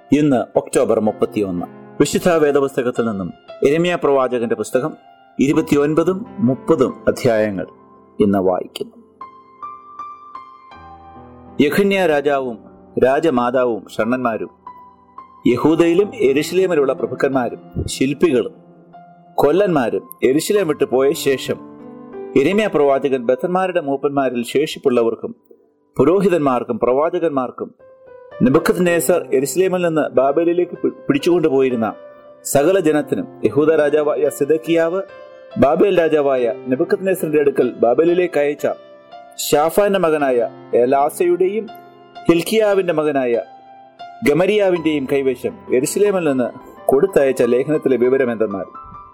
ഇന്ന് ഒക്ടോബർ മുപ്പത്തിയൊന്ന് വിശുദ്ധ വേദപുസ്തകത്തിൽ നിന്നും എരമിയ പ്രവാചകന്റെ പുസ്തകം ഇരുപത്തിയൊൻപതും മുപ്പതും അധ്യായങ്ങൾ ഇന്ന് വായിക്കുന്നു യഖന്യ രാജാവും രാജമാതാവും ഷണ്ണന്മാരും യഹൂദയിലും എരുശലേമിലുള്ള പ്രഭുക്കന്മാരും ശില്പികളും കൊല്ലന്മാരും എരുശലേം വിട്ടു പോയ ശേഷം എരമ്യ പ്രവാചകൻ ബത്തന്മാരുടെ മൂപ്പന്മാരിൽ ശേഷിപ്പുള്ളവർക്കും പുരോഹിതന്മാർക്കും പ്രവാചകന്മാർക്കും നെബുക്കദ്നേസർ എരുസലേമിൽ നിന്ന് ബാബേലിലേക്ക് പി- പിടിച്ചുകൊണ്ടുപോയിരുന്ന സകല ജനത്തിനും യഹൂദ രാജാവായ സിദക്കിയാവ് ബാബേൽ രാജാവായ നെബുക്കദ്നേസറിന്റെ അടുക്കൽ ബാബേലിലേക്ക് അയച്ച ഷാഫാന്റെ മകനായ എലാസയുടെയും ഹിൽക്കിയാവിന്റെ മകനായ ഗമരിയാവിന്റെയും കൈവശം എരുസലേമിൽ നിന്ന് കൊടുത്തയച്ച ലേഖനത്തിലെ വിവരം എന്തെന്നാൽ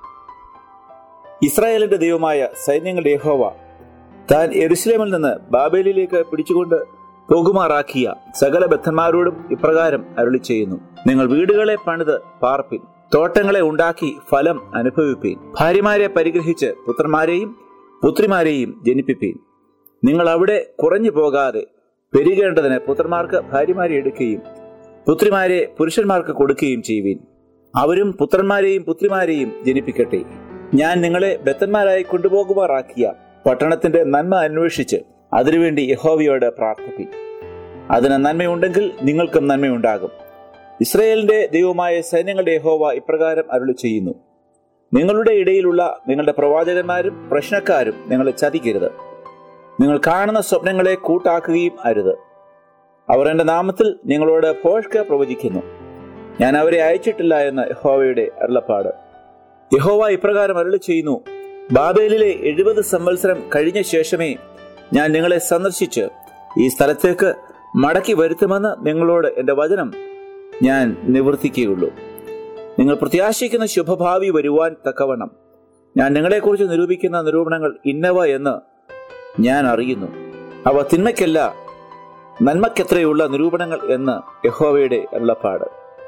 ഇസ്രായേലിന്റെ ദൈവമായ സൈന്യങ്ങളുടെ യഹോവ താൻ എരുസലേമിൽ നിന്ന് ബാബേലിലേക്ക് പിടിച്ചുകൊണ്ട് പോകുമാറാക്കിയ സകല ബദ്ധന്മാരോടും ഇപ്രകാരം അരുളി ചെയ്യുന്നു നിങ്ങൾ വീടുകളെ പണിത് പാർപ്പിൻ തോട്ടങ്ങളെ ഉണ്ടാക്കി ഫലം അനുഭവിപ്പീൻ ഭാര്യമാരെ പരിഗ്രഹിച്ച് പുത്രന്മാരെയും പുത്രിമാരെയും ജനിപ്പിപ്പീൻ നിങ്ങൾ അവിടെ കുറഞ്ഞു പോകാതെ പെരുകേണ്ടതിന് പുത്രന്മാർക്ക് ഭാര്യമാരെ എടുക്കുകയും പുത്രിമാരെ പുരുഷന്മാർക്ക് കൊടുക്കുകയും ചെയ്യുവീൻ അവരും പുത്രന്മാരെയും പുത്രിമാരെയും ജനിപ്പിക്കട്ടെ ഞാൻ നിങ്ങളെ ബത്തന്മാരായി കൊണ്ടുപോകുമാറാക്കിയ പട്ടണത്തിന്റെ നന്മ അന്വേഷിച്ച് അതിനുവേണ്ടി യഹോവയോട് പ്രാർത്ഥിപ്പി അതിന് നന്മയുണ്ടെങ്കിൽ നിങ്ങൾക്കും നന്മയുണ്ടാകും ഇസ്രയേലിന്റെ ദൈവമായ സൈന്യങ്ങളുടെ യഹോവ ഇപ്രകാരം അരുളി ചെയ്യുന്നു നിങ്ങളുടെ ഇടയിലുള്ള നിങ്ങളുടെ പ്രവാചകന്മാരും പ്രശ്നക്കാരും നിങ്ങളെ ചതിക്കരുത് നിങ്ങൾ കാണുന്ന സ്വപ്നങ്ങളെ കൂട്ടാക്കുകയും അരുത് അവർ എന്റെ നാമത്തിൽ നിങ്ങളോട് പോഷ്ക പ്രവചിക്കുന്നു ഞാൻ അവരെ അയച്ചിട്ടില്ല എന്ന് യഹോവയുടെ അരുളപ്പാട് യഹോവ ഇപ്രകാരം അരുളി ചെയ്യുന്നു ബാബേലിലെ എഴുപത് സംവത്സരം കഴിഞ്ഞ ശേഷമേ ഞാൻ നിങ്ങളെ സന്ദർശിച്ച് ഈ സ്ഥലത്തേക്ക് മടക്കി വരുത്തുമെന്ന് നിങ്ങളോട് എന്റെ വചനം ഞാൻ നിവർത്തിക്കുകയുള്ളൂ നിങ്ങൾ പ്രത്യാശിക്കുന്ന ശുഭഭാവി വരുവാൻ തക്കവണ്ണം ഞാൻ നിങ്ങളെക്കുറിച്ച് നിരൂപിക്കുന്ന നിരൂപണങ്ങൾ ഇന്നവ എന്ന് ഞാൻ അറിയുന്നു അവ തിന്മയ്ക്കല്ല നന്മയ്ക്കെത്രയുള്ള നിരൂപണങ്ങൾ എന്ന് യഹോവയുടെ അരുളപ്പാട്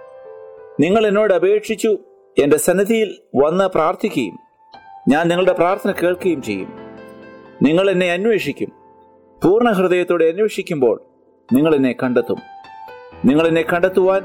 നിങ്ങൾ എന്നോട് അപേക്ഷിച്ചു എന്റെ സന്നിധിയിൽ വന്ന് പ്രാർത്ഥിക്കുകയും ഞാൻ നിങ്ങളുടെ പ്രാർത്ഥന കേൾക്കുകയും ചെയ്യും നിങ്ങൾ എന്നെ അന്വേഷിക്കും പൂർണ്ണ ഹൃദയത്തോടെ അന്വേഷിക്കുമ്പോൾ നിങ്ങൾ എന്നെ കണ്ടെത്തും നിങ്ങൾ എന്നെ കണ്ടെത്തുവാൻ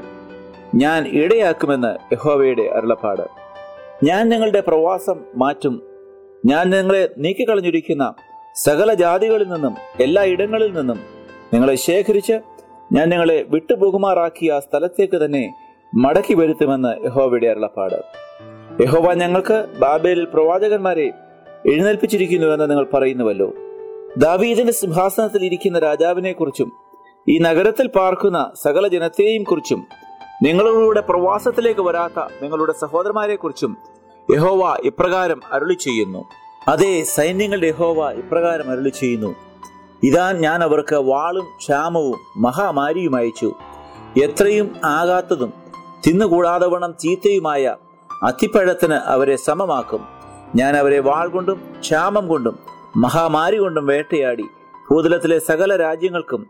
ഞാൻ ഇടയാക്കുമെന്ന് യഹോവയുടെ അരുളപ്പാട് ഞാൻ നിങ്ങളുടെ പ്രവാസം മാറ്റും ഞാൻ നിങ്ങളെ നീക്കിക്കളഞ്ഞിരിക്കുന്ന സകല ജാതികളിൽ നിന്നും എല്ലാ ഇടങ്ങളിൽ നിന്നും നിങ്ങളെ ശേഖരിച്ച് ഞാൻ നിങ്ങളെ വിട്ടുപോകുമാറാക്കിയ ആ സ്ഥലത്തേക്ക് തന്നെ മടക്കി വരുത്തുമെന്ന് യഹോവയുടെ അരുളപ്പാട് യഹോവ ഞങ്ങൾക്ക് ബാബേലിൽ പ്രവാചകന്മാരെ എഴുന്നേൽപ്പിച്ചിരിക്കുന്നുവെന്ന് നിങ്ങൾ പറയുന്നുവല്ലോ ദാവീദിന്റെ സിംഹാസനത്തിൽ ഇരിക്കുന്ന രാജാവിനെ കുറിച്ചും ഈ നഗരത്തിൽ പാർക്കുന്ന സകല ജനത്തെയും കുറിച്ചും നിങ്ങളുടെ പ്രവാസത്തിലേക്ക് വരാത്ത നിങ്ങളുടെ സഹോദരന്മാരെ കുറിച്ചും യഹോവ ഇപ്രകാരം അരുളി ചെയ്യുന്നു അതെ സൈന്യങ്ങളുടെ യഹോവ ഇപ്രകാരം അരുളി ചെയ്യുന്നു ഇതാ ഞാൻ അവർക്ക് വാളും ക്ഷാമവും മഹാമാരിയും അയച്ചു എത്രയും ആകാത്തതും തിന്നുകൂടാതവണ്ണം ചീത്തയുമായ അത്തിപ്പഴത്തിന് അവരെ സമമാക്കും ഞാൻ അവരെ വാൾ കൊണ്ടും ക്ഷാമം കൊണ്ടും മഹാമാരി കൊണ്ടും വേട്ടയാടി ഭൂതലത്തിലെ സകല രാജ്യങ്ങൾക്കും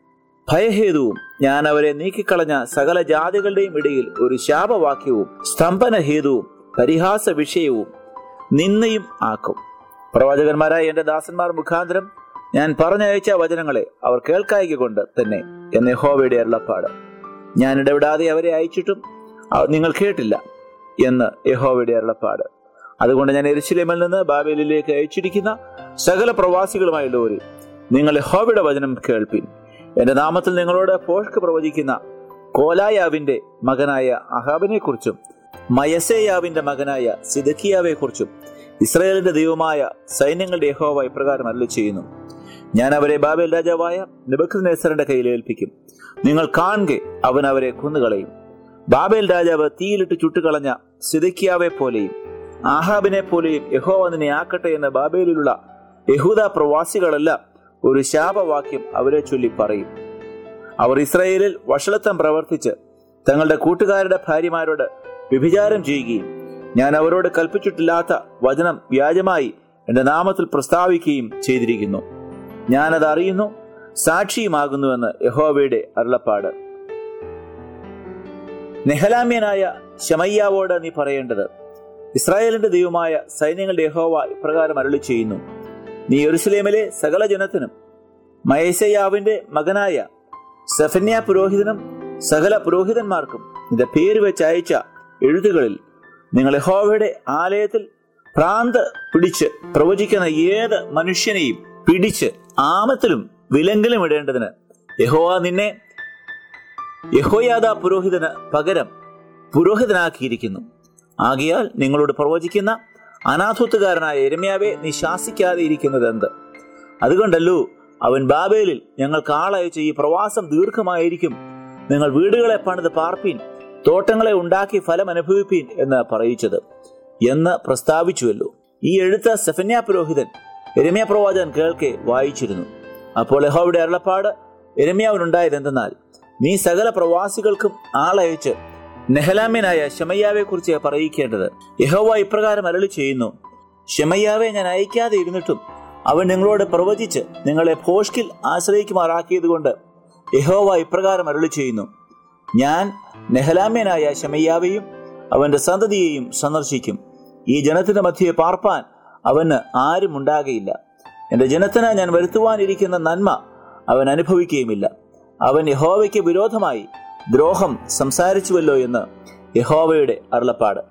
ഭയഹേതുവും ഞാൻ അവരെ നീക്കിക്കളഞ്ഞ സകല ജാതികളുടെയും ഇടയിൽ ഒരു ശാപവാക്യവും സ്തംഭന ഹേതുവും പരിഹാസ വിഷയവും നിന്നയും ആക്കും പ്രവാചകന്മാരായ എന്റെ ദാസന്മാർ മുഖാന്തരം ഞാൻ പറഞ്ഞയച്ച വചനങ്ങളെ അവർ കേൾക്കായിക കൊണ്ട് തന്നെ എന്ന് യഹോവയുടെ അരുളപ്പാട് ഞാൻ ഇടപെടാതെ അവരെ അയച്ചിട്ടും അവ- നിങ്ങൾ കേട്ടില്ല എന്ന് യഹോവയുടെ അരുളപ്പാട് അതുകൊണ്ട് ഞാൻ എരിശിലേമിൽ നിന്ന് ബാബേലിലേക്ക് അയച്ചിരിക്കുന്ന സകല പ്രവാസികളുമായുള്ളവർ നിങ്ങൾ യഹോവയുടെ വചനം കേൾപ്പിൻ എന്റെ നാമത്തിൽ നിങ്ങളോട് പോഷ്ക്ക് പ്രവചിക്കുന്ന കോലായാവിന്റെ മകനായ അഹാബിനെ കുറിച്ചും മയസേയാവിന്റെ മകനായ സിദക്കിയാവെ കുറിച്ചും ഇസ്രായേലിന്റെ ദൈവമായ സൈന്യങ്ങളുടെ യഹോവ ഇപ്രകാരം അരുളി ചെയ്യുന്നു ഞാൻ അവരെ ബാബേൽ രാജാവായ നിബക്കദ്നേസറിന്റെ കയ്യിൽ ഏൽപ്പിക്കും നിങ്ങൾ കാണുക അവൻ അവരെ കൊന്നുകളയും ബാബേൽ രാജാവ് തീയിലിട്ട് ചുട്ടുകളഞ്ഞ സിദക്കിയാവെ പോലെയും ആഹാബിനെ പോലെയും യഹോവ നിന്നെ ആക്കട്ടെ എന്ന് ബാബേലിലുള്ള യഹൂദ പ്രവാസികളെല്ലാം ഒരു ശാപവാക്യം അവരെ ചൊല്ലി പറയും അവർ ഇസ്രായേലിൽ വഷളത്വം പ്രവർത്തിച്ച് തങ്ങളുടെ കൂട്ടുകാരുടെ ഭാര്യമാരോട് വ്യഭിചാരം ചെയ്യുകയും ഞാൻ അവരോട് കൽപ്പിച്ചിട്ടില്ലാത്ത വചനം വ്യാജമായി എന്റെ നാമത്തിൽ പ്രസ്താവിക്കുകയും ചെയ്തിരിക്കുന്നു ഞാനത് അറിയുന്നു സാക്ഷിയുമാകുന്നുവെന്ന് യഹോവയുടെ അരുളപ്പാട് നെഹലാമ്യനായ ശമയ്യാവോട് നീ പറയേണ്ടത് ഇസ്രായേലിന്റെ ദൈവമായ സൈന്യങ്ങളുടെ യഹോവ ഇപ്രകാരം അരുളി ചെയ്യുന്നു നീ യെരൂശലേമിലെ സകല ജനത്തിനും മയസയാവിന്റെ മകനായ സഫന്യ പുരോഹിതനും സകല പുരോഹിതന്മാർക്കും നിന്റെ പേര് വെച്ച് അയച്ച എഴുത്തുകളിൽ നിങ്ങൾ യഹോവയുടെ ആലയത്തിൽ ഭ്രാന്ത് പിടിച്ച് പ്രവചിക്കുന്ന ഏത് മനുഷ്യനെയും പിടിച്ച് ആമത്തിലും വിലങ്കിലും ഇടേണ്ടതിന് യഹോവ നിന്നെ യഹോയാദ പുരോഹിതന് പകരം പുരോഹിതനാക്കിയിരിക്കുന്നു ആകിയാൽ നിങ്ങളോട് പ്രവചിക്കുന്ന അനാഥത്വകാരനായ എരമ്യാവെ നീ ശാസിക്കാതെ ഇരിക്കുന്നത് എന്ത് അതുകൊണ്ടല്ലോ അവൻ ബാബേലിൽ ഞങ്ങൾക്ക് ആളയച്ച ഈ പ്രവാസം ദീർഘമായിരിക്കും നിങ്ങൾ വീടുകളെ പണിത് പാർപ്പീൻ തോട്ടങ്ങളെ ഉണ്ടാക്കി ഫലം അനുഭവിപ്പീൻ എന്ന് പറയിച്ചത് എന്ന് പ്രസ്താവിച്ചുവല്ലോ ഈ എഴുത്ത് സെഫന്യ പുരോഹിതൻ എരമ്യ പ്രവാചകൻ കേൾക്കെ വായിച്ചിരുന്നു അപ്പോൾ യഹോവയുടെ അരുളപ്പാട് എരമ്യാവിനുണ്ടായത് എന്തെന്നാൽ നീ സകല പ്രവാസികൾക്കും ആളയച്ച് നെഹലാമ്യനായ ശമയ്യാവെ കുറിച്ച് പറയിക്കേണ്ടത് യഹോവ ഇപ്രകാരം അരളി ചെയ്യുന്നു ശമയ്യാവെ ഞാൻ അയക്കാതെ ഇരുന്നിട്ടും അവൻ നിങ്ങളോട് പ്രവചിച്ച് നിങ്ങളെ ഭോഷ്കിൽ ആശ്രയിക്കുമാറാക്കിയത് കൊണ്ട് യഹോവ ഇപ്രകാരം അരളി ചെയ്യുന്നു ഞാൻ നെഹലാമ്യനായ ശമയ്യാവെയും അവന്റെ സന്തതിയെയും സന്ദർശിക്കും ഈ ജനത്തിന്റെ മധ്യയെ പാർപ്പാൻ അവന് ആരും ഉണ്ടാകയില്ല എന്റെ ജനത്തിന് ഞാൻ വരുത്തുവാനിരിക്കുന്ന നന്മ അവൻ അനുഭവിക്കുകയുമില്ല അവൻ യഹോവയ്ക്ക് വിരോധമായി ദ്രോഹം സംസാരിച്ചുവല്ലോ എന്ന് യഹോവയുടെ അരുളപ്പാട്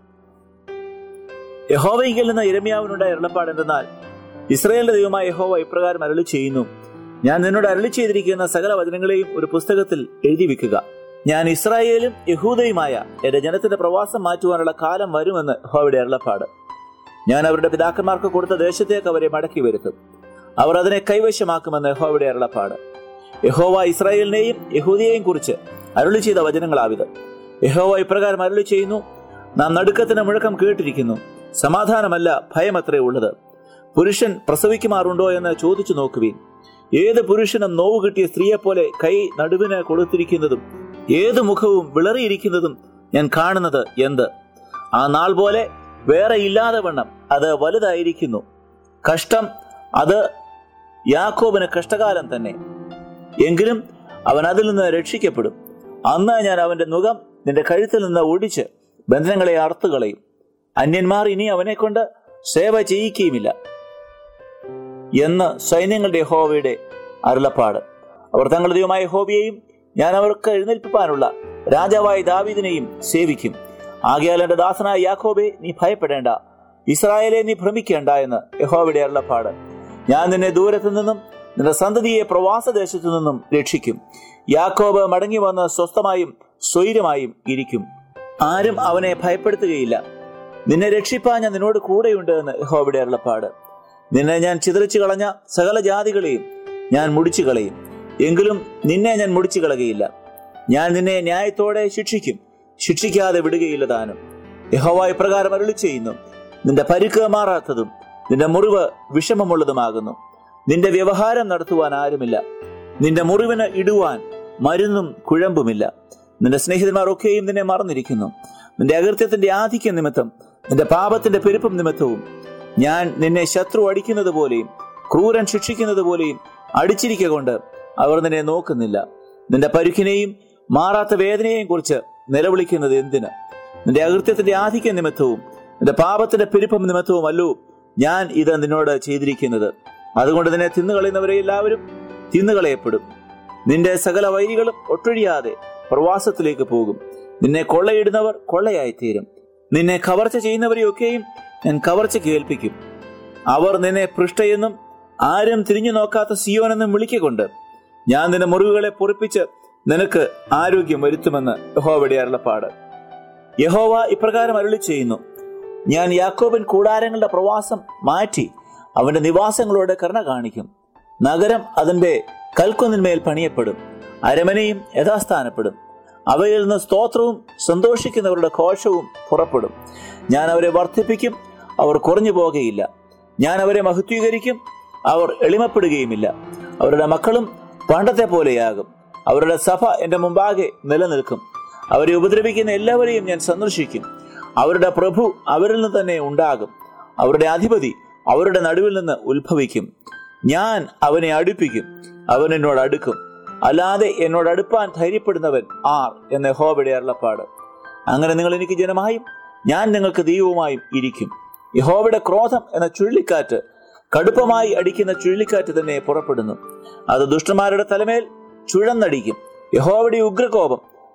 യഹോവയിൽ നിന്ന് ഇരമ്യാവിനുണ്ടായ അരുളപ്പാട് എന്തെന്നാൽ ഇസ്രയേലിന്റെ ദൈവമായ യഹോവ ഇപ്രകാരം അരളി ചെയ്യുന്നു ഞാൻ നിന്നോട് അരളി ചെയ്തിരിക്കുന്ന സകല വചനങ്ങളെയും ഒരു പുസ്തകത്തിൽ എഴുതി വെക്കുക ഞാൻ ഇസ്രായേലും യഹൂദയുമായ എന്റെ ജനത്തിന്റെ പ്രവാസം മാറ്റുവാനുള്ള കാലം വരുമെന്ന് യഹോവയുടെ അരുളപ്പാട് ഞാൻ അവരുടെ പിതാക്കന്മാർക്ക് കൊടുത്ത ദേശത്തേക്ക് അവരെ മടക്കി വരുത്തും അവർ അതിനെ കൈവശമാക്കുമെന്ന് യഹോവയുടെ അരുളപ്പാട് യഹോവ ഇസ്രായേലിനെയും യഹൂദിയെയും കുറിച്ച് അരുളി ചെയ്ത വചനങ്ങളാവിത് യഹോവ ഇപ്രകാരം അരുളി ചെയ്യുന്നു നാം നടുക്കത്തിന് മുഴക്കം കേട്ടിരിക്കുന്നു സമാധാനമല്ല ഭയമത്രേ ഉള്ളത് പുരുഷൻ പ്രസവിക്കുമാറുണ്ടോ എന്ന് ചോദിച്ചു നോക്കുവീൻ ഏത് പുരുഷനും നോവ് കിട്ടിയ സ്ത്രീയെപ്പോലെ കൈ നടുവിന് കൊടുത്തിരിക്കുന്നതും ഏത് മുഖവും വിളറിയിരിക്കുന്നതും ഞാൻ കാണുന്നത് എന്ത് ആ നാൾ പോലെ വേറെ ഇല്ലാതെ വണ്ണം അത് വലുതായിരിക്കുന്നു കഷ്ടം അത് യാക്കോബിന് കഷ്ടകാലം തന്നെ എങ്കിലും അവൻ അതിൽ നിന്ന് രക്ഷിക്കപ്പെടും അന്ന് ഞാൻ അവന്റെ മുഖം നിന്റെ കഴുത്തിൽ നിന്ന് ഒടിച്ച് ബന്ധനങ്ങളെ അറുത്തുകളയും അന്യന്മാർ ഇനി അവനെ കൊണ്ട് സേവ ചെയ്യിക്കുകയുമില്ല എന്ന് സൈന്യങ്ങളുടെ ഹോവയുടെ അരുളപ്പാട് അവർ തങ്ങളുടെ ദൈവമായ ഹോബിയെയും ഞാൻ അവർക്ക് എഴുന്നേൽപ്പിപ്പാനുള്ള രാജാവായ ദാവീദിനെയും സേവിക്കും ആകയാൽ എന്റെ ദാസനായ യാക്കോബെ നീ ഭയപ്പെടേണ്ട ഇസ്രായേലെ നീ ഭ്രമിക്കേണ്ട എന്ന് യഹോവയുടെ അരുളപ്പാട് ഞാൻ നിന്നെ ദൂരത്തു നിന്നും നിന്റെ സന്തതിയെ പ്രവാസദേശത്തു നിന്നും രക്ഷിക്കും യാക്കോബ് മടങ്ങി വന്ന് സ്വസ്ഥമായും സ്വൈരമായും ഇരിക്കും ആരും അവനെ ഭയപ്പെടുത്തുകയില്ല നിന്നെ രക്ഷിപ്പാൻ ഞാൻ നിന്നോട് കൂടെയുണ്ട് എന്ന് യഹോവയുടെ അരുളപ്പാട് നിന്നെ ഞാൻ ചിതറിച്ചു കളഞ്ഞ സകല ജാതികളെയും ഞാൻ മുടിച്ചു കളയും എങ്കിലും നിന്നെ ഞാൻ മുടിച്ചു കളകയില്ല ഞാൻ നിന്നെ ന്യായത്തോടെ ശിക്ഷിക്കും ശിക്ഷിക്കാതെ വിടുകയില്ല താനും യഹോവ ഇപ്രകാരം അരുളി ചെയ്യുന്നു നിന്റെ പരുക്ക് മാറാത്തതും നിന്റെ മുറിവ് വിഷമമുള്ളതുമാകുന്നു നിന്റെ വ്യവഹാരം നടത്തുവാൻ ആരുമില്ല നിന്റെ മുറിവിന് ഇടുവാൻ മരുന്നും കുഴമ്പുമില്ല നിന്റെ സ്നേഹിതന്മാർ ഒക്കെയും നിന്നെ മറന്നിരിക്കുന്നു നിന്റെ അകൃത്യത്തിന്റെ ആധിക്യം നിമിത്തം നിന്റെ പാപത്തിന്റെ പെരുപ്പം നിമിത്തവും ഞാൻ നിന്നെ ശത്രു അടിക്കുന്നത് പോലെയും ക്രൂരൻ ശിക്ഷിക്കുന്നത് പോലെയും അടിച്ചിരിക്ക കൊണ്ട് അവർ നിന്നെ നോക്കുന്നില്ല നിന്റെ പരുക്കിനെയും മാറാത്ത വേദനയെയും കുറിച്ച് നിലവിളിക്കുന്നത് എന്തിന് നിന്റെ അകൃത്യത്തിന്റെ ആധിക്യ നിമിത്തവും നിന്റെ പാപത്തിന്റെ പെരുപ്പം നിമിത്തവും അല്ലോ ഞാൻ ഇത് നിന്നോട് ചെയ്തിരിക്കുന്നത് അതുകൊണ്ട് നിന്നെ തിന്നുകളയുന്നവരെ എല്ലാവരും തിന്നുകളയപ്പെടും നിന്റെ സകല വൈരികളും ഒട്ടൊഴിയാതെ പ്രവാസത്തിലേക്ക് പോകും നിന്നെ കൊള്ളയിടുന്നവർ കൊള്ളയായി തീരും നിന്നെ കവർച്ച ചെയ്യുന്നവരെയൊക്കെയും ഞാൻ കവർച്ച കേൾപ്പിക്കും അവർ നിന്നെ പൃഷ്ടയെന്നും ആരും തിരിഞ്ഞു നോക്കാത്ത സിയോനെന്നും വിളിക്കൊണ്ട് ഞാൻ നിന്റെ മുറിവുകളെ പൊറിപ്പിച്ച് നിനക്ക് ആരോഗ്യം വരുത്തുമെന്ന് യഹോവയുടെ അരുളപ്പാട് യഹോവ ഇപ്രകാരം അരുളി ചെയ്യുന്നു ഞാൻ യാക്കോബൻ കൂടാരങ്ങളുടെ പ്രവാസം മാറ്റി അവന്റെ നിവാസങ്ങളോട് കരുണ കാണിക്കും നഗരം അതിന്റെ കൽക്കുന്നിന്മേൽ പണിയപ്പെടും അരമനയും യഥാസ്ഥാനപ്പെടും അവയിൽ നിന്ന് സ്തോത്രവും സന്തോഷിക്കുന്നവരുടെ ഘോഷവും പുറപ്പെടും ഞാൻ അവരെ വർദ്ധിപ്പിക്കും അവർ കുറഞ്ഞു പോകുകയില്ല ഞാൻ അവരെ മഹത്വീകരിക്കും അവർ എളിമപ്പെടുകയുമില്ല അവരുടെ മക്കളും പണ്ടത്തെ പോലെയാകും അവരുടെ സഭ എന്റെ മുമ്പാകെ നിലനിൽക്കും അവരെ ഉപദ്രവിക്കുന്ന എല്ലാവരെയും ഞാൻ സന്ദർശിക്കും അവരുടെ പ്രഭു അവരിൽ നിന്ന് തന്നെ ഉണ്ടാകും അവരുടെ അധിപതി അവരുടെ നടുവിൽ നിന്ന് ഉത്ഭവിക്കും ഞാൻ അവനെ അടുപ്പിക്കും അവൻ എന്നോട് അടുക്കും അല്ലാതെ എന്നോട് അടുപ്പാൻ ധൈര്യപ്പെടുന്നവൻ ആർ എന്ന യഹോവയുടെ അരുളപ്പാട് അങ്ങനെ നിങ്ങൾ എനിക്ക് ജനമായും ഞാൻ നിങ്ങൾക്ക് ദൈവവുമായും ഇരിക്കും യഹോവയുടെ ക്രോധം എന്ന ചുഴലിക്കാറ്റ് കടുപ്പമായി അടിക്കുന്ന ചുഴലിക്കാറ്റ് തന്നെ പുറപ്പെടുന്നു അത് ദുഷ്ടന്മാരുടെ തലമേൽ ചുഴന്നടിക്കും യഹോവയുടെ ഉഗ്രകോപം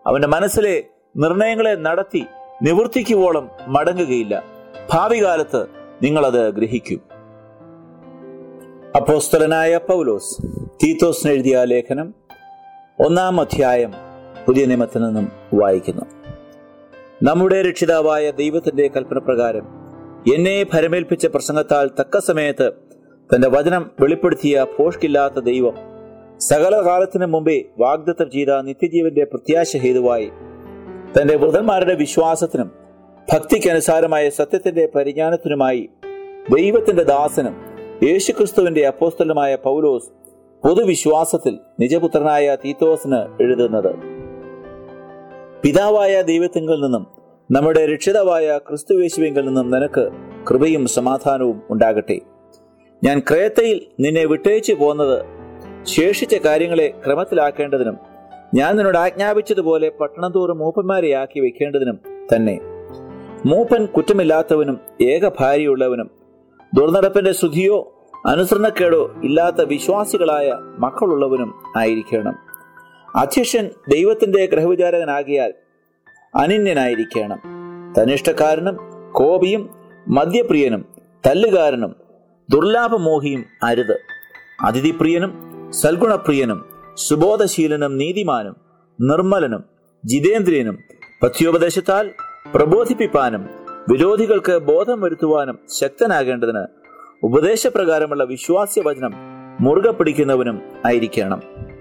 അവന്റെ മനസ്സിലെ നിർണയങ്ങളെ നടത്തി നിവർത്തിക്കുവോളം മടങ്ങുകയില്ല ഭാവി കാലത്ത് നിങ്ങളത് ഗ്രഹിക്കും അപ്പോസ്തലനായ പൗലോസ് തീത്തോസിന് എഴുതിയ ലേഖനം ഒന്നാം അധ്യായം പുതിയ നിയമത്തിൽ നിന്നും വായിക്കുന്നു നമ്മുടെ രക്ഷിതാവായ ദൈവത്തിന്റെ കൽപ്പന പ്രകാരം എന്നെ ഭരമേൽപ്പിച്ച പ്രസംഗത്താൽ തക്ക സമയത്ത് തന്റെ വചനം വെളിപ്പെടുത്തിയ പോഷ്കില്ലാത്ത ദൈവം സകല കാലത്തിനു മുമ്പേ വാഗ്ദത്തം ചെയ്ത നിത്യജീവന്റെ പ്രത്യാശ ഹേതുവായി തന്റെ വൃതന്മാരുടെ വിശ്വാസത്തിനും ഭക്തിക്കനുസാരമായ സത്യത്തിന്റെ പരിജ്ഞാനത്തിനുമായി ദൈവത്തിന്റെ ദാസനും യേശുക്രിസ്തുവിന്റെ അപ്പോസ്തലമായ പൗലോസ് പൊതുവിശ്വാസത്തിൽ നിജപുത്രനായ തീത്തോസിന് എഴുതുന്നത് പിതാവായ ദൈവത്തിങ്കിൽ നിന്നും നമ്മുടെ രക്ഷിതാവായ ക്രിസ്തുവേശുവിങ്കിൽ നിന്നും നിനക്ക് കൃപയും സമാധാനവും ഉണ്ടാകട്ടെ ഞാൻ ക്രയത്തയിൽ നിന്നെ വിട്ടേച്ചു പോന്നത് ശേഷിച്ച കാര്യങ്ങളെ ക്രമത്തിലാക്കേണ്ടതിനും ഞാൻ നിന്നോട് ആജ്ഞാപിച്ചതുപോലെ പട്ടണം തോറും മൂപ്പന്മാരെയാക്കി വെക്കേണ്ടതിനും തന്നെ മൂപ്പൻ കുറ്റമില്ലാത്തവനും ഏക ഭാര്യയുള്ളവനും ദുർനടപ്പിന്റെ ശുദ്ധിയോ അനുസരണക്കേടോ ഇല്ലാത്ത വിശ്വാസികളായ മക്കളുള്ളവനും ആയിരിക്കണം അധ്യക്ഷൻ ദൈവത്തിന്റെ ഗ്രഹവിചാരകനാകിയാൽ അനിന്യനായിരിക്കണം തനിഷ്ടക്കാരനും കോപിയും മദ്യപ്രിയനും തല്ലുകാരനും ദുർലാഭമോഹിയും അരുത് അതിഥിപ്രിയനും സൽഗുണപ്രിയനും സുബോധശീലനും നീതിമാനും നിർമ്മലനും ജിതേന്ദ്രിയനും പഥ്യോപദേശത്താൽ പ്രബോധിപ്പിപ്പാനും വിരോധികൾക്ക് ബോധം വരുത്തുവാനും ശക്തനാകേണ്ടതിന് ഉപദേശപ്രകാരമുള്ള വിശ്വാസ്യ വചനം മുറുകെ പിടിക്കുന്നവനും ആയിരിക്കണം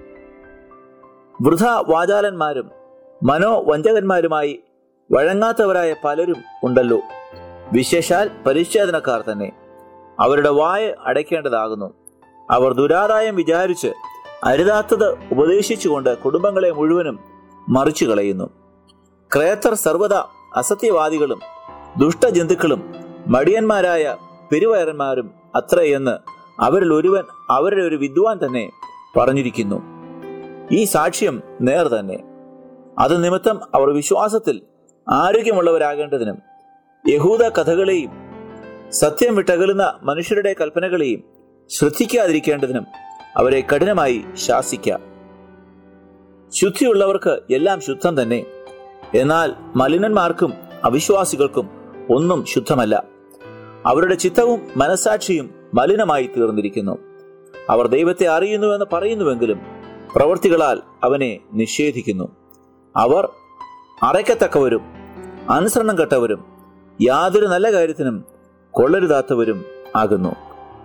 വൃഥ വാചാലന്മാരും മനോവഞ്ചകന്മാരുമായി വഴങ്ങാത്തവരായ പലരും ഉണ്ടല്ലോ വിശേഷാൽ പരിച്ഛേദനക്കാർ തന്നെ അവരുടെ വായ അടയ്ക്കേണ്ടതാകുന്നു അവർ ദുരാദായം വിചാരിച്ച് അരുതാത്തത് ഉപദേശിച്ചുകൊണ്ട് കുടുംബങ്ങളെ മുഴുവനും മറിച്ചു കളയുന്നു ക്രേത്തർ സർവത അസത്യവാദികളും ദുഷ്ടജന്തുക്കളും മടിയന്മാരായ പെരുവയറന്മാരും അത്രയെന്ന് അവരിൽ ഒരുവൻ അവരുടെ ഒരു വിദ്വാൻ തന്നെ പറഞ്ഞിരിക്കുന്നു ഈ സാക്ഷ്യം നേർ തന്നെ അത് നിമിത്തം അവർ വിശ്വാസത്തിൽ ആരോഗ്യമുള്ളവരാകേണ്ടതിനും യഹൂദ കഥകളെയും സത്യം വിട്ടകലുന്ന മനുഷ്യരുടെ കൽപ്പനകളെയും ശ്രദ്ധിക്കാതിരിക്കേണ്ടതിനും അവരെ കഠിനമായി ശാസിക്കാം ശുദ്ധിയുള്ളവർക്ക് എല്ലാം ശുദ്ധം തന്നെ എന്നാൽ മലിനന്മാർക്കും അവിശ്വാസികൾക്കും ഒന്നും ശുദ്ധമല്ല അവരുടെ ചിത്തവും മനസാക്ഷിയും മലിനമായി തീർന്നിരിക്കുന്നു അവർ ദൈവത്തെ അറിയുന്നുവെന്ന് പറയുന്നുവെങ്കിലും പ്രവൃത്തികളാൽ അവനെ നിഷേധിക്കുന്നു അവർ അറയ്ക്കത്തക്കവരും അനുസരണം കെട്ടവരും യാതൊരു നല്ല കാര്യത്തിനും കൊള്ളരുതാത്തവരും ആകുന്നു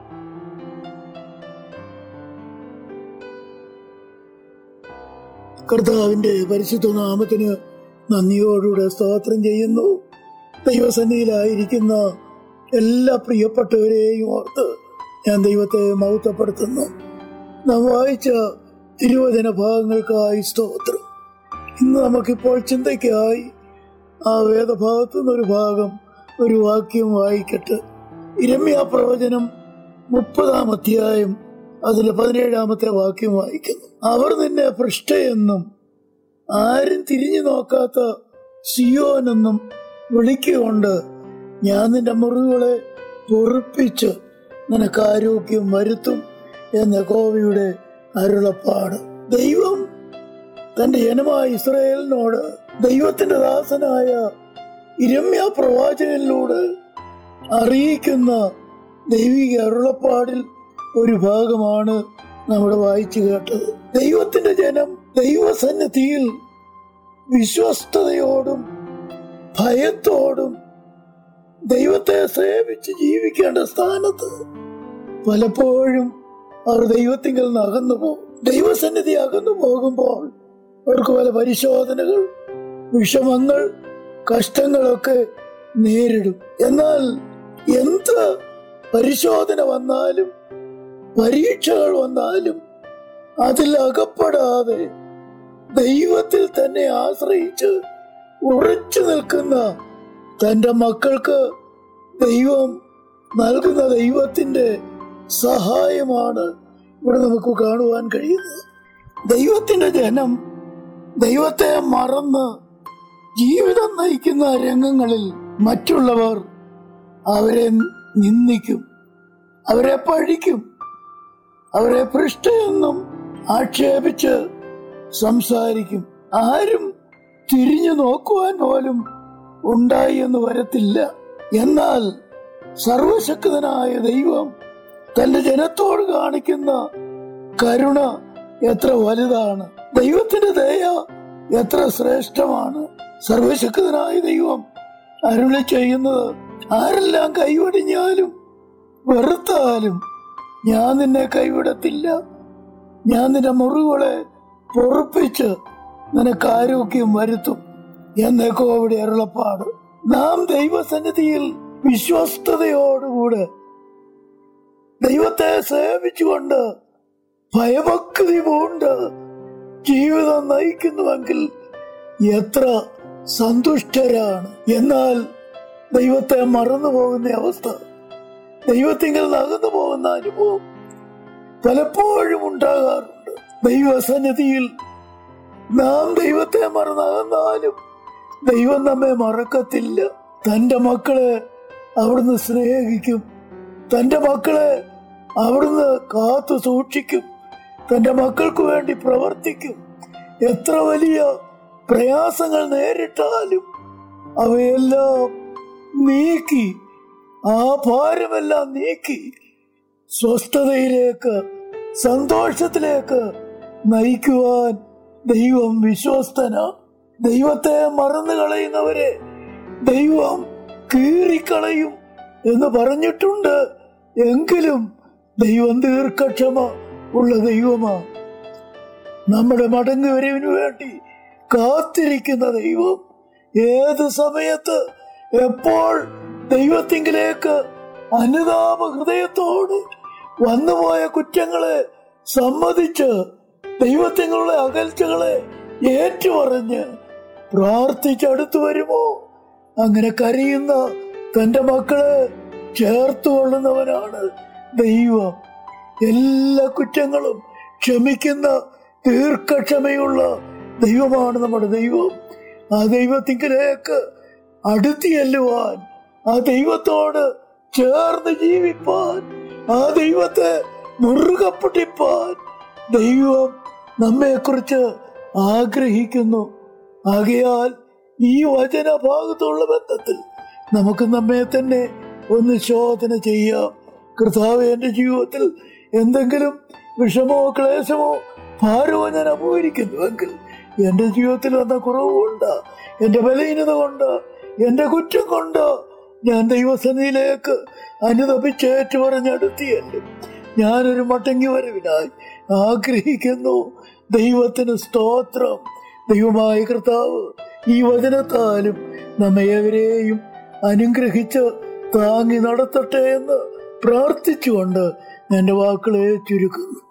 കർത്താവിന്റെ പരിശുദ്ധ നാമത്തിന് നന്ദിയോടുകൂടെ സ്തോത്രം ചെയ്യുന്നു ദൈവസന്നിധിയിലായിരിക്കുന്ന എല്ലാ പ്രിയപ്പെട്ടവരെയും ഓർത്ത് ഞാൻ ദൈവത്തെ മഹത്വപ്പെടുത്തുന്നു നാം വായിച്ച തിരുവചന ഭാഗങ്ങൾക്കായി സ്തോത്രം ഇന്ന് നമുക്കിപ്പോൾ ചിന്തയ്ക്കായി ആ വേദഭാഗത്തു നിന്നൊരു ഭാഗം ഒരു വാക്യം വായിക്കട്ടെ ഇരമ്യ പ്രവചനം മുപ്പതാം അധ്യായം അതിലെ പതിനേഴാമത്തെ വാക്യം വായിക്കുന്നു അവർ നിന്നെ പൃഷ്ഠയെന്നും ആരും തിരിഞ്ഞു നോക്കാത്ത സിയോനെന്നും വിളിക്കുകൊണ്ട് ഞാൻ നിന്റെ മുറിവുകളെ പൊറുപ്പിച്ച് നിനക്ക് ആരോഗ്യം വരുത്തും എന്ന കോവിയുടെ അരുളപ്പാട് ദൈവം തന്റെ ജനമായ ഇസ്രയേലിനോട് ദൈവത്തിന്റെ ദാസനായ ഇരമ്യ പ്രവാചകനിലൂടെ അറിയിക്കുന്ന ദൈവിക അരുളപ്പാടിൽ ഒരു ഭാഗമാണ് നമ്മുടെ വായിച്ചു കേട്ടത് ദൈവത്തിന്റെ ജനം ദൈവസന്നിധിയിൽ വിശ്വസ്തയോടും ഭയത്തോടും ദൈവത്തെ സേവിച്ച് ജീവിക്കേണ്ട സ്ഥാനത്ത് പലപ്പോഴും അവർ ദൈവത്തിങ്കിൽ നിന്ന് അകന്നു പോകും ദൈവസന്നിധി അകന്നു പോകുമ്പോൾ അവർക്ക് പല പരിശോധനകൾ വിഷമങ്ങൾ കഷ്ടങ്ങളൊക്കെ നേരിടും എന്നാൽ എന്ത് പരിശോധന വന്നാലും പരീക്ഷകൾ വന്നാലും അതിൽ അകപ്പെടാതെ ദൈവത്തിൽ തന്നെ ആശ്രയിച്ച് ഉറച്ചു നിൽക്കുന്ന തന്റെ മക്കൾക്ക് ദൈവം നൽകുന്ന ദൈവത്തിന്റെ സഹായമാണ് ഇവിടെ നമുക്ക് കാണുവാൻ കഴിയുന്നത് ദൈവത്തിന്റെ ജനം ദൈവത്തെ മറന്ന് ജീവിതം നയിക്കുന്ന രംഗങ്ങളിൽ മറ്റുള്ളവർ അവരെ നിന്ദിക്കും അവരെ പഴിക്കും അവരെ പൃഷ്ഠയെന്നും ആക്ഷേപിച്ച് സംസാരിക്കും ആരും തിരിഞ്ഞു നോക്കുവാൻ പോലും ഉണ്ടായി എന്ന് വരത്തില്ല എന്നാൽ സർവശക്തനായ ദൈവം തന്റെ ജനത്തോട് കാണിക്കുന്ന കരുണ എത്ര വലുതാണ് ദൈവത്തിന്റെ ദയ എത്ര ശ്രേഷ്ഠമാണ് സർവശക്തനായ ദൈവം അരുളി ചെയ്യുന്നത് ആരെല്ലാം കൈവടിഞ്ഞാലും വെറുത്താലും ഞാൻ നിന്നെ കൈവിടത്തില്ല ഞാൻ നിന്റെ മുറിവുകളെ പൊറുപ്പിച്ച് നിനക്ക് ആരോഗ്യം വരുത്തും എന്നേക്കോ അവിടെ അരുളപ്പാട് നാം ദൈവസന്നിധിയിൽ വിശ്വസ്തയോടുകൂടെ ദൈവത്തെ സേവിച്ചുകൊണ്ട് ഭയഭക്തി പൂണ്ട് ജീവിതം നയിക്കുന്നുവെങ്കിൽ എത്ര സന്തുഷ്ടരാണ് എന്നാൽ ദൈവത്തെ മറന്നു പോകുന്ന അവസ്ഥ ദൈവത്തിങ്കിൽ നകന്നു പോകുന്ന അനുഭവം പലപ്പോഴും ഉണ്ടാകാറുണ്ട് ദൈവസന്നിധിയിൽ നാം ദൈവത്തെ മറന്നകന്നാലും ദൈവം നമ്മെ മറക്കത്തില്ല തന്റെ മക്കളെ അവിടുന്ന് സ്നേഹിക്കും തന്റെ മക്കളെ അവിടുന്ന് കാത്തു സൂക്ഷിക്കും തന്റെ മക്കൾക്ക് വേണ്ടി പ്രവർത്തിക്കും എത്ര വലിയ പ്രയാസങ്ങൾ നേരിട്ടാലും അവയെല്ലാം നീക്കി ആ ഭാരമെല്ലാം നീക്കി സ്വസ്ഥതയിലേക്ക് സന്തോഷത്തിലേക്ക് നയിക്കുവാൻ ദൈവം വിശ്വസ്തന ദൈവത്തെ മറന്നു കളയുന്നവരെ ദൈവം കീറിക്കളയും എന്ന് പറഞ്ഞിട്ടുണ്ട് എങ്കിലും ദൈവം ദീർഘക്ഷമ ഉള്ള ദൈവമാണ് നമ്മുടെ മടങ്ങി വരവിന് വേണ്ടി കാത്തിരിക്കുന്ന ദൈവം ഏത് സമയത്ത് എപ്പോൾ ദൈവത്തിങ്കിലേക്ക് അനുതാപ ഹൃദയത്തോട് വന്നുപോയ കുറ്റങ്ങളെ സമ്മതിച്ച് ദൈവത്തിങ്ങളുടെ അകൽച്ചകളെ ഏറ്റുപറഞ്ഞ് പ്രാർത്ഥിച്ചടുത്തു വരുമോ അങ്ങനെ കരയുന്ന തന്റെ മക്കളെ ചേർത്തു കൊള്ളുന്നവനാണ് ദൈവം എല്ലാ കുറ്റങ്ങളും ക്ഷമിക്കുന്ന ദീർഘക്ഷമയുള്ള ദൈവമാണ് നമ്മുടെ ദൈവം ആ ദൈവത്തിങ്കിലേക്ക് അടുത്തി ചെല്ലുവാൻ ആ ദൈവത്തോട് ചേർന്ന് ജീവിപ്പാൻ ആ ദൈവത്തെ മുറുകെ പിടിപ്പാൻ ദൈവം നമ്മെക്കുറിച്ച് ആഗ്രഹിക്കുന്നു ആകയാൽ ഈ വചനഭാഗത്തുള്ള ബന്ധത്തിൽ നമുക്ക് നമ്മെ തന്നെ ഒന്ന് ശോധന ചെയ്യാം കർത്താവ് എന്റെ ജീവിതത്തിൽ എന്തെങ്കിലും വിഷമോ ക്ലേശമോ ഭാരമോ ഞാൻ അപകരിക്കുന്നുവെങ്കിൽ എന്റെ ജീവിതത്തിൽ വന്ന കുറവുകൊണ്ട് എന്റെ ബലഹീനത കൊണ്ട് എന്റെ കുറ്റം കൊണ്ട് ഞാൻ ദൈവസന്നിധിയിലേക്ക് അനുതപിച്ചേറ്റു പറഞ്ഞടുത്തിയല്ലേ ഞാനൊരു മടങ്ങി വരവിനായി ആഗ്രഹിക്കുന്നു ദൈവത്തിന് സ്തോത്രം ദൈവമായ കർത്താവ് ഈ വചനത്താലും നമ്മയെവരെയും അനുഗ്രഹിച്ച് താങ്ങി നടത്തട്ടെ എന്ന് പ്രാർത്ഥിച്ചുകൊണ്ട് ഞാൻ എൻ്റെ വാക്കുകളെ ചുരുക്കുന്നു